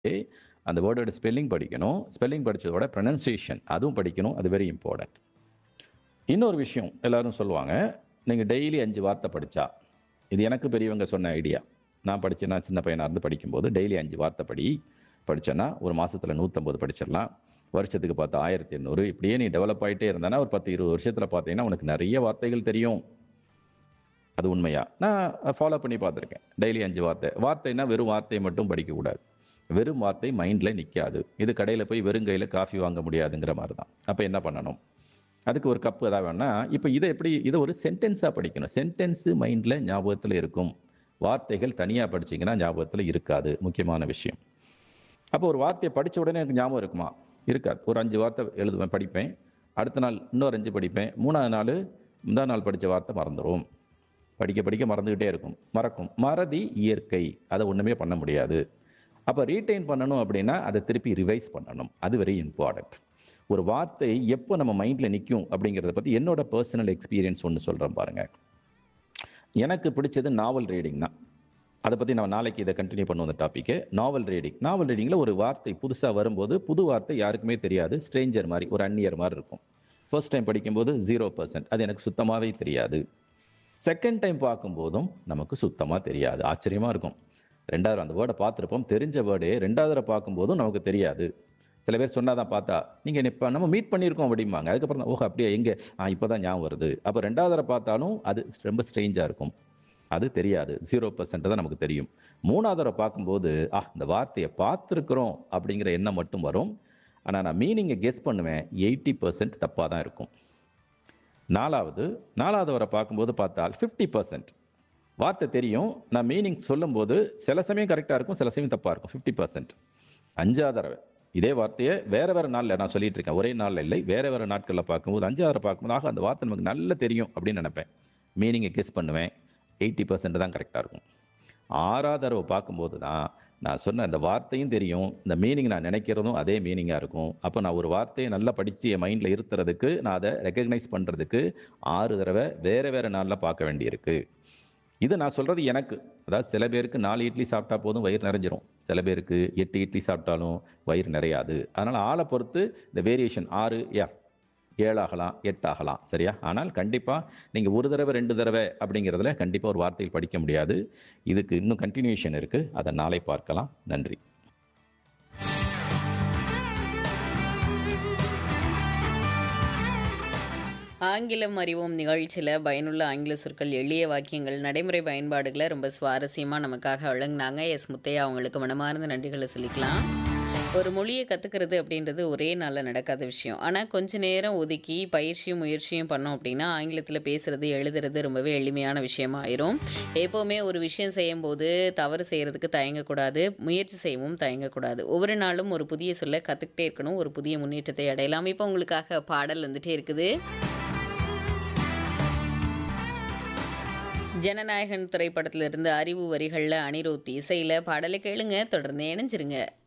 அந்த வேர்டோட ஸ்பெல்லிங் படிக்கணும் ஸ்பெல்லிங் படிச்சதோட ப்ரொனன்சியேஷன் அதுவும் படிக்கணும் அது வெரி இம்பார்ட்டன்ட் இன்னொரு விஷயம் எல்லாரும் சொல்லுவாங்க நீங்கள் டெய்லி அஞ்சு வார்த்தை படித்தா இது எனக்கு பெரியவங்க சொன்ன ஐடியா நான் படித்தேன் நான் சின்ன பையனாக இருந்து படிக்கும்போது டெய்லி அஞ்சு வார்த்தை படி படித்தேன்னா ஒரு மாதத்தில் நூற்றம்பது படிச்சிடலாம் வருஷத்துக்கு பார்த்து ஆயிரத்தி எண்ணூறு இப்படியே நீ டெவலப் ஆகிட்டே இருந்தானா ஒரு பத்து இருபது வருஷத்தில் பார்த்தீங்கன்னா உனக்கு நிறைய வார்த்தைகள் தெரியும் அது உண்மையா நான் ஃபாலோ பண்ணி பார்த்துருக்கேன் டெய்லி அஞ்சு வார்த்தை வார்த்தைனா வெறும் வார்த்தையை மட்டும் படிக்கக்கூடாது வெறும் வார்த்தை மைண்டில் நிற்காது இது கடையில் போய் வெறும் கையில் காஃபி வாங்க முடியாதுங்கிற மாதிரி தான் அப்போ என்ன பண்ணணும் அதுக்கு ஒரு கப்பு ஏதாவது வேணா இப்போ இதை எப்படி இதை ஒரு சென்டென்ஸாக படிக்கணும் சென்டென்ஸு மைண்டில் ஞாபகத்தில் இருக்கும் வார்த்தைகள் தனியாக படிச்சீங்கன்னா ஞாபகத்தில் இருக்காது முக்கியமான விஷயம் அப்போ ஒரு வார்த்தையை படித்த உடனே எனக்கு ஞாபகம் இருக்குமா இருக்காது ஒரு அஞ்சு வார்த்தை எழுதுவேன் படிப்பேன் அடுத்த நாள் இன்னொரு அஞ்சு படிப்பேன் மூணாவது நாள் முந்தா நாள் படித்த வார்த்தை மறந்துடும் படிக்க படிக்க மறந்துக்கிட்டே இருக்கும் மறக்கும் மறதி இயற்கை அதை ஒன்றுமே பண்ண முடியாது அப்போ ரீட்டைன் பண்ணணும் அப்படின்னா அதை திருப்பி ரிவைஸ் பண்ணணும் அது வெரி இம்பார்ட்டண்ட் ஒரு வார்த்தை எப்போ நம்ம மைண்டில் நிற்கும் அப்படிங்கிறத பற்றி என்னோட பர்சனல் எக்ஸ்பீரியன்ஸ் ஒன்று சொல்கிறேன் பாருங்கள் எனக்கு பிடிச்சது நாவல் ரீடிங் தான் அதை பற்றி நம்ம நாளைக்கு இதை கண்டினியூ பண்ணுவோம் அந்த டாப்பிக்கு நாவல் ரீடிங் நாவல் ரீடிங்கில் ஒரு வார்த்தை புதுசாக வரும்போது புது வார்த்தை யாருக்குமே தெரியாது ஸ்ட்ரேஞ்சர் மாதிரி ஒரு அந்நியர் மாதிரி இருக்கும் ஃபர்ஸ்ட் டைம் படிக்கும்போது ஜீரோ பர்சன்ட் அது எனக்கு சுத்தமாகவே தெரியாது செகண்ட் டைம் பார்க்கும்போதும் நமக்கு சுத்தமாக தெரியாது ஆச்சரியமாக இருக்கும் ரெண்டாவது அந்த வேர்டை பார்த்துருப்போம் தெரிஞ்ச வேர்டே ரெண்டாவது தடவை பார்க்கும்போதும் நமக்கு தெரியாது சில பேர் சொன்னாதான் பார்த்தா நீங்கள் இப்போ நம்ம மீட் பண்ணியிருக்கோம் அப்படிம்பாங்க அதுக்கப்புறம் தான் ஓஹோ அப்படியே எங்கே ஆ இப்போ தான் ஞாபகம் வருது அப்போ ரெண்டாவது தடவை பார்த்தாலும் அது ரொம்ப ஸ்ட்ரேஞ்சாக இருக்கும் அது தெரியாது ஜீரோ பர்சன்ட் தான் நமக்கு தெரியும் மூணாவது தடவை பார்க்கும்போது ஆ இந்த வார்த்தையை பார்த்துருக்குறோம் அப்படிங்கிற எண்ணம் மட்டும் வரும் ஆனால் நான் மீனிங்கை கெஸ் பண்ணுவேன் எயிட்டி பர்சன்ட் தப்பாக தான் இருக்கும் நாலாவது நாலாவது வரை பார்க்கும்போது பார்த்தால் ஃபிஃப்டி பர்சன்ட் வார்த்தை தெரியும் நான் மீனிங் சொல்லும்போது சில சமயம் கரெக்டாக இருக்கும் சில சமயம் தப்பாக இருக்கும் ஃபிஃப்டி பர்சன்ட் அஞ்சாவது தடவை இதே வார்த்தையை வேற வேற நாளில் நான் சொல்லிட்டு இருக்கேன் ஒரே நாளில் இல்லை வேற வேற நாட்களில் பார்க்கும்போது அஞ்சாவது தடவை பார்க்கும்போது ஆக அந்த வார்த்தை நமக்கு நல்லா தெரியும் அப்படின்னு நினைப்பேன் மீனிங்கை கெஸ் பண்ணுவேன் எயிட்டி பர்சன்ட் தான் கரெக்டாக இருக்கும் ஆறாவது தடவை பார்க்கும்போது தான் நான் சொன்ன அந்த வார்த்தையும் தெரியும் இந்த மீனிங் நான் நினைக்கிறதும் அதே மீனிங்காக இருக்கும் அப்போ நான் ஒரு வார்த்தையை நல்லா படித்து என் மைண்டில் இருத்துறதுக்கு நான் அதை ரெக்கக்னைஸ் பண்ணுறதுக்கு ஆறு தடவை வேறு வேறு நாளில் பார்க்க வேண்டியிருக்கு இது நான் சொல்கிறது எனக்கு அதாவது சில பேருக்கு நாலு இட்லி சாப்பிட்டா போதும் வயிறு நிறைஞ்சிரும் சில பேருக்கு எட்டு இட்லி சாப்பிட்டாலும் வயிறு நிறையாது அதனால் ஆளை பொறுத்து இந்த வேரியேஷன் ஆறு யா ஏழாகலாம் எட்டாகலாம் சரியா ஆனால் கண்டிப்பாக நீங்கள் ஒரு தடவை ரெண்டு தடவை அப்படிங்கிறதுல கண்டிப்பாக ஒரு வார்த்தையில் படிக்க முடியாது இதுக்கு இன்னும் கண்டினியூஷன் இருக்குது அதை நாளை பார்க்கலாம் நன்றி ஆங்கிலம் அறிவோம் நிகழ்ச்சியில் பயனுள்ள ஆங்கில சொற்கள் எளிய வாக்கியங்கள் நடைமுறை பயன்பாடுகளை ரொம்ப சுவாரஸ்யமாக நமக்காக வழங்கினாங்க எஸ் முத்தையா அவங்களுக்கு மனமார்ந்த நன்றிகளை சொல்லிக்கலாம் ஒரு மொழியை கற்றுக்கிறது அப்படின்றது ஒரே நாளில் நடக்காத விஷயம் ஆனால் கொஞ்ச நேரம் ஒதுக்கி பயிற்சியும் முயற்சியும் பண்ணோம் அப்படின்னா ஆங்கிலத்தில் பேசுகிறது எழுதுறது ரொம்பவே எளிமையான விஷயமா ஆயிரும் எப்போவுமே ஒரு விஷயம் செய்யும்போது தவறு செய்கிறதுக்கு தயங்கக்கூடாது முயற்சி செய்யவும் தயங்கக்கூடாது ஒவ்வொரு நாளும் ஒரு புதிய சொல்ல கற்றுக்கிட்டே இருக்கணும் ஒரு புதிய முன்னேற்றத்தை அடையலாம் இப்போ உங்களுக்காக பாடல் வந்துட்டே இருக்குது ஜனநாயகன் திரைப்படத்திலிருந்து அறிவு வரிகளில் அனிருத் இசையில் பாடலை கேளுங்க தொடர்ந்து இணைஞ்சிருங்க